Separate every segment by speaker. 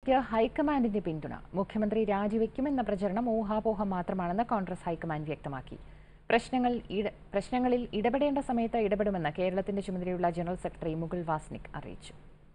Speaker 1: ക്ക് ഹൈക്കമാൻഡിന്റെ പിന്തുണ മുഖ്യമന്ത്രി രാജിവെക്കുമെന്ന പ്രചരണം ഊഹാപോഹം മാത്രമാണെന്ന് കോൺഗ്രസ് ഹൈക്കമാൻഡ് വ്യക്തമാക്കി പ്രശ്നങ്ങൾ ഇട- പ്രശ്നങ്ങളിൽ ഇടപെടേണ്ട സമയത്ത് ഇടപെടുമെന്ന് കേരളത്തിന്റെ ചുമതലയുള്ള ജനറൽ സെക്രട്ടറി മുകുൾ വാസ്നിക് അറിയിച്ചു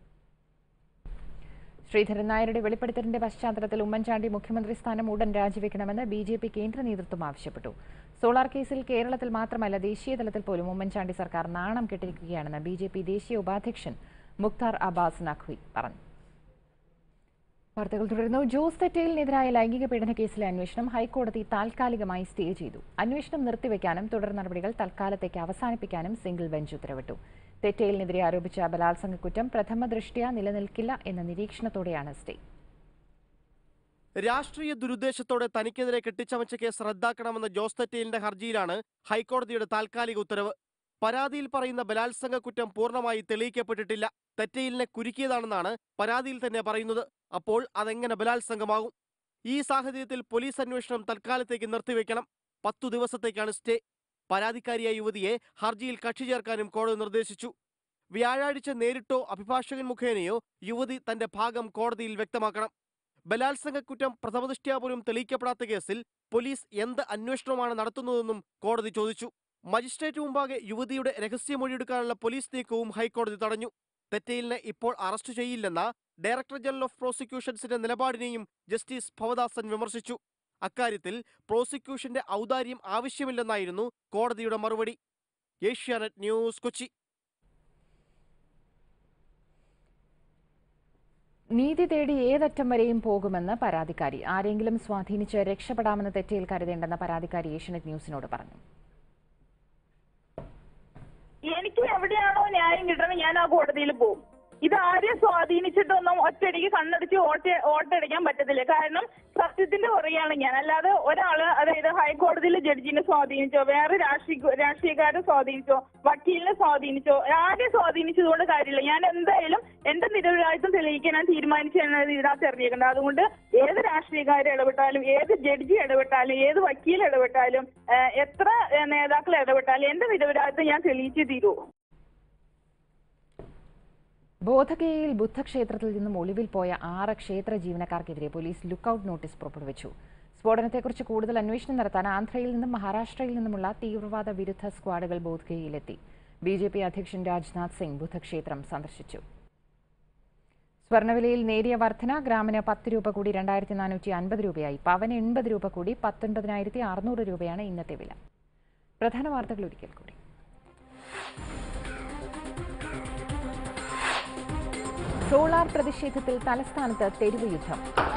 Speaker 1: ശ്രീധരൻ നായരുടെ വെളിപ്പെടുത്തലിന്റെ പശ്ചാത്തലത്തിൽ ഉമ്മൻചാണ്ടി മുഖ്യമന്ത്രി സ്ഥാനം ഉടൻ രാജിവെക്കണമെന്ന് ബി ജെ പി കേന്ദ്ര നേതൃത്വം ആവശ്യപ്പെട്ടു സോളാർ കേസിൽ കേരളത്തിൽ മാത്രമല്ല ദേശീയ തലത്തിൽ പോലും ഉമ്മൻചാണ്ടി സർക്കാർ നാണം കെട്ടിരിക്കുകയാണെന്ന് ബി ജെ പി ദേശീയ ഉപാധ്യക്ഷൻ മുക്താർ അബ്ബാസ് നഖ്വി പറഞ്ഞു വാർത്തകൾ തുടരുന്നു ജോസ് തെറ്റയിലിനെതിരായ ലൈംഗിക പീഡന കേസിലെ അന്വേഷണം ഹൈക്കോടതി താൽക്കാലികമായി സ്റ്റേ ചെയ്തു അന്വേഷണം നിർത്തിവെക്കാനും തുടർ നടപടികൾ തൽക്കാലത്തേക്ക് അവസാനിപ്പിക്കാനും സിംഗിൾ ബെഞ്ച് ഉത്തരവിട്ടു തെറ്റയിലിനെതിരെ ആരോപിച്ച ബലാത്സംഗ കുറ്റം പ്രഥമ ദൃഷ്ട്യാ നിലനിൽക്കില്ല എന്ന നിരീക്ഷണത്തോടെയാണ് സ്റ്റേ
Speaker 2: രാഷ്ട്രീയ ദുരുദ്ദേശത്തോടെ തനിക്കെതിരെ കെട്ടിച്ചമച്ച കേസ് റദ്ദാക്കണമെന്ന ജോസ് തെറ്റയിലിന്റെ ഹർജിയിലാണ് ഹൈക്കോടതിയുടെ താൽക്കാലിക ഉത്തരവ് പരാതിയിൽ പറയുന്ന ബലാത്സംഗ കുറ്റം പൂർണ്ണമായി തെളിയിക്കപ്പെട്ടിട്ടില്ല തെറ്റയിലിനെ കുരുക്കിയതാണെന്നാണ് പരാതിയിൽ തന്നെ പറയുന്നത് അപ്പോൾ അതെങ്ങനെ ബലാത്സംഗമാകും ഈ സാഹചര്യത്തിൽ പോലീസ് അന്വേഷണം തൽക്കാലത്തേക്ക് നിർത്തിവെക്കണം പത്തു ദിവസത്തേക്കാണ് സ്റ്റേ പരാതിക്കാരിയായ യുവതിയെ ഹർജിയിൽ കക്ഷി ചേർക്കാനും കോടതി നിർദ്ദേശിച്ചു വ്യാഴാഴ്ച നേരിട്ടോ അഭിഭാഷകൻ മുഖേനയോ യുവതി തന്റെ ഭാഗം കോടതിയിൽ വ്യക്തമാക്കണം ബലാത്സംഗ കുറ്റം പ്രഥമദൃഷ്ട്യാ പോലും തെളിയിക്കപ്പെടാത്ത കേസിൽ പോലീസ് എന്ത് അന്വേഷണമാണ് നടത്തുന്നതെന്നും കോടതി ചോദിച്ചു മജിസ്ട്രേറ്റ് മുമ്പാകെ യുവതിയുടെ രഹസ്യമൊഴിയെടുക്കാനുള്ള പോലീസ് നീക്കവും ഹൈക്കോടതി തടഞ്ഞു തെറ്റയിലിനെ ഇപ്പോൾ അറസ്റ്റ് ചെയ്യില്ലെന്ന ഡയറക്ടർ ജനറൽ ഓഫ് പ്രോസിക്യൂഷൻസിന്റെ നിലപാടിനെയും ജസ്റ്റിസ് ഭവദാസൻ വിമർശിച്ചു അക്കാര്യത്തിൽ പ്രോസിക്യൂഷന്റെ ഔദാര്യം ആവശ്യമില്ലെന്നായിരുന്നു കോടതിയുടെ മറുപടി ഏഷ്യാനെറ്റ് ന്യൂസ് കൊച്ചി
Speaker 1: നീതി തേടി ഏതറ്റം വരെയും പോകുമെന്ന് പരാതിക്കാരി ആരെങ്കിലും സ്വാധീനിച്ച് രക്ഷപ്പെടാമെന്ന് തെറ്റയിൽ കരുതേണ്ടെന്ന പരാതിക്കാരി ഏഷ്യനെറ്റ് ന്യൂസിനോട് പറഞ്ഞു
Speaker 3: എനിക്ക് എവിടെയാണോ ന്യായം കിട്ടണം ഞാൻ ആ കോടതിയിൽ പോകും ഇത് ആരെ സ്വാധീനിച്ചിട്ടൊന്നും ഒറ്റയടിക്ക് കണ്ണടിച്ച് ഓട്ട ഓട്ടടിക്കാൻ പറ്റത്തില്ല കാരണം സത്യത്തിന്റെ പുറകെയാണ് ഞാൻ അല്ലാതെ ഒരാള് അതായത് ഹൈക്കോടതിയിലെ ജഡ്ജിനെ സ്വാധീനിച്ചോ വേറെ രാഷ്ട്രീയ രാഷ്ട്രീയക്കാരെ സ്വാധീനിച്ചോ വക്കീലിനെ സ്വാധീനിച്ചോ ആരെ സ്വാധീനിച്ചതുകൊണ്ട് കാര്യമില്ല ഞാൻ എന്തായാലും എന്റെ നിരപരാധിത്വം തെളിയിക്കാൻ ഞാൻ തീരുമാനിച്ചാണ് ഇതിനകത്ത് ഇറങ്ങിയേക്കുന്നത് അതുകൊണ്ട് ഏത് രാഷ്ട്രീയക്കാർ ഇടപെട്ടാലും ഏത് ജഡ്ജി ഇടപെട്ടാലും ഏത് വക്കീൽ ഇടപെട്ടാലും ഏഹ്, എത്ര ഏഹ്, നേതാക്കൾ ഇടപെട്ടാലും എന്റെ നിരപരാധിത്വം ഞാൻ തെളിയിച്ചേ തീരൂ
Speaker 1: ബോധഗയയിൽ ബുദ്ധക്ഷേത്രത്തിൽ നിന്നും ഒളിവിൽ പോയ ആറ് ക്ഷേത്ര ജീവനക്കാർക്കെതിരെ പോലീസ് ലുക്കൌട്ട് നോട്ടീസ് പുറപ്പെടുവിച്ചു സ്ഫോടനത്തെക്കുറിച്ച് കൂടുതൽ അന്വേഷണം നടത്താൻ ആന്ധ്രയിൽ നിന്നും മഹാരാഷ്ട്രയിൽ നിന്നുമുള്ള തീവ്രവാദ വിരുദ്ധ സ്ക്വാഡുകൾ ബോധഗയയിലെത്തി ബി ജെ പി അധ്യക്ഷൻ രാജ്നാഥ് സിംഗ് ബുദ്ധക്ഷേത്രം സന്ദർശിച്ചു സ്വർണ്ണവിലയിൽ നേരിയ വർധന ഗ്രാമിന് പത്ത് രൂപ കൂടി രണ്ടായിരത്തി നാനൂറ്റി അൻപത് രൂപയായി പവന് എൺപത് രൂപ കൂടി പത്തൊൻപതിനായിരത്തി അറുന്നൂറ് രൂപയാണ് ഇന്നത്തെ വില പ്രധാന വാർത്തകൾ ഒരിക്കൽ കൂടി സോളാർ പ്രതിഷേധത്തിൽ തലസ്ഥാനത്ത് തെരുവ് യുദ്ധം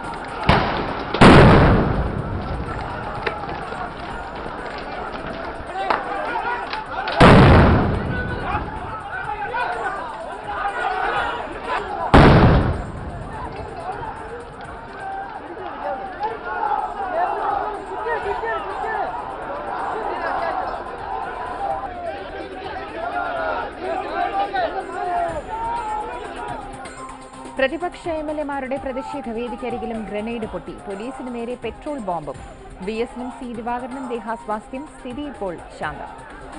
Speaker 1: പ്രതിപക്ഷ എം എൽ എമാരുടെ പ്രതിഷേധ വേദിക്കരികിലും ഗ്രനേഡ് പൊട്ടി പോലീസിന് നേരെ പെട്രോൾ ബോംബും വി എസിനും സി ദിവാകരനും ദേഹാസ്വാസ്ഥ്യം സ്ഥിതി ഇപ്പോൾ ശാന്തം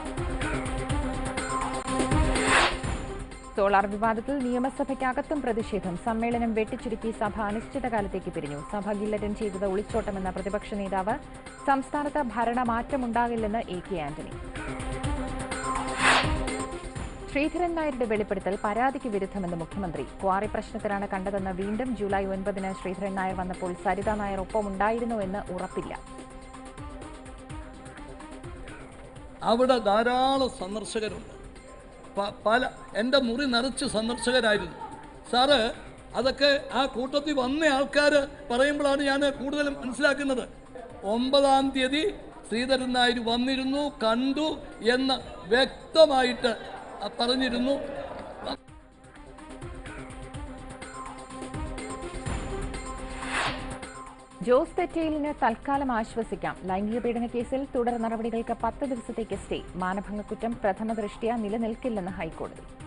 Speaker 1: സോളാർ വിവാദത്തിൽ നിയമസഭയ്ക്കകത്തും പ്രതിഷേധം സമ്മേളനം വെട്ടിച്ചുരുക്കി സഭ അനിശ്ചിതകാലത്തേക്ക് പിരിഞ്ഞു സഭ ഗില്ലറ്റൻ ചെയ്തത് ഒളിച്ചോട്ടമെന്ന പ്രതിപക്ഷ നേതാവ് സംസ്ഥാനത്ത് ഭരണമാറ്റമുണ്ടാകില്ലെന്ന് എ കെ ആന്റണി ശ്രീധരൻ നായരുടെ വെളിപ്പെടുത്തൽ പരാതിക്ക് വിരുദ്ധമെന്ന് മുഖ്യമന്ത്രി ക്വാറി പ്രശ്നത്തിലാണ് കണ്ടതെന്ന് വീണ്ടും ജൂലൈ ഒൻപതിന് ശ്രീധരൻ നായർ വന്നപ്പോൾ സരിത നായർ ഒപ്പമുണ്ടായിരുന്നോ എന്ന് ഉറപ്പില്ല
Speaker 4: അവിടെ ധാരാളം സന്ദർശകരുണ്ട് പ- പല എൻ്റെ മുറി നിറച്ച് സന്ദർശകരായിരുന്നു സാറ് അതൊക്കെ ആ കൂട്ടത്തിൽ വന്ന ആൾക്കാർ പറയുമ്പോഴാണ് ഞാൻ കൂടുതലും മനസ്സിലാക്കുന്നത് ഒമ്പതാം തീയതി ശ്രീധരൻ നായർ വന്നിരുന്നു കണ്ടു എന്ന് വ്യക്തമായിട്ട് പറഞ്ഞിരുന്നു
Speaker 1: ജോസ് തെറ്റയിലിന് തൽക്കാലം ആശ്വസിക്കാം ലൈംഗിക പീഡന കേസിൽ തുടർ നടപടികൾക്ക് പത്ത് ദിവസത്തേക്ക് സ്റ്റേ മാനഭംഗക്കുറ്റം പ്രഥമ ദൃഷ്ട്യാ നിലനിൽക്കില്ലെന്ന് ഹൈക്കോടതി